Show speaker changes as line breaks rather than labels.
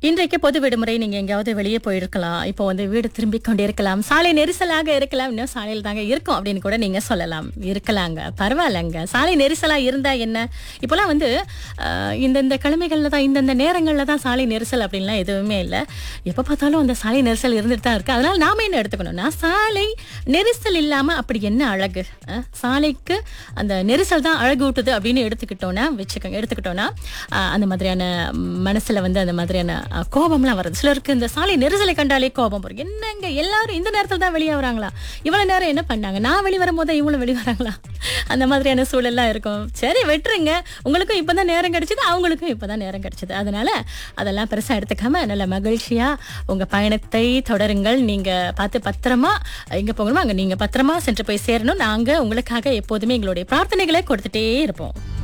இன்றைக்கு பொது விடுமுறை நீங்க எங்கேயாவது வெளியே போயிருக்கலாம் இப்போ வந்து வீடு திரும்பி கொண்டு இருக்கலாம் சாலை நெரிசலாக இருக்கலாம் இன்னும் சாலையில் தாங்க இருக்கும் அப்படின்னு கூட நீங்க சொல்லலாம் இருக்கலாங்க பரவாயில்லங்க சாலை நெரிசலா இருந்தா என்ன இப்போலாம் வந்து அஹ், இந்தந்த கிழமைகள்ல தான் இந்தந்த நேரங்கள்ல தான் சாலை நெரிசல் அப்படின்லாம் எதுவுமே இல்லை எப்போ பார்த்தாலும் அந்த சாலை நெரிசல் இருந்துட்டு தான் இருக்கு அதனால நாம என்ன எடுத்துக்கணும்னா சாலை நெரிசல் இல்லாம அப்படி என்ன அழகு அஹ், சாலைக்கு அந்த நெரிசல் தான் அழகு ஊட்டுது அப்படின்னு எடுத்துக்கிட்டோம்னா வச்சுக்கோங்க எடுத்துக்கிட்டோம்னா அஹ், அந்த மாதிரியான மனசுல வந்து அந்த மாதிரியான அஹ், கோபம்லாம் வருது சிலருக்கு இந்த சாலை நெரிசலை கண்டாலே கோபம் வரும் என்னங்க எல்லாரும் இந்த நேரத்தில் தான் வெளியே வராங்களா இவ்வளவு நேரம் என்ன பண்ணாங்க நான் வெளியே வரும்போது இவங்களும் வெளியே வராங்களா அந்த மாதிரியான சூழல்லாம் இருக்கும் சரி வெட்டுருங்க உங்களுக்கும் இப்பதான் நேரம் கிடைச்சது அவங்களுக்கும் இப்பதான் நேரம் கிடைச்சது அதனால அதெல்லாம் பெருசா எடுத்துக்காம நல்ல மகிழ்ச்சியா உங்க பயணத்தை தொடருங்கள் நீங்க பார்த்து பத்திரமா எங்க போகணுமோ அங்க நீங்க பத்திரமா சென்று போய் சேரணும் நாங்க உங்களுக்காக எப்போதுமே எங்களுடைய பிரார்த்தனைகளை கொடுத்துட்டே இருப்போம்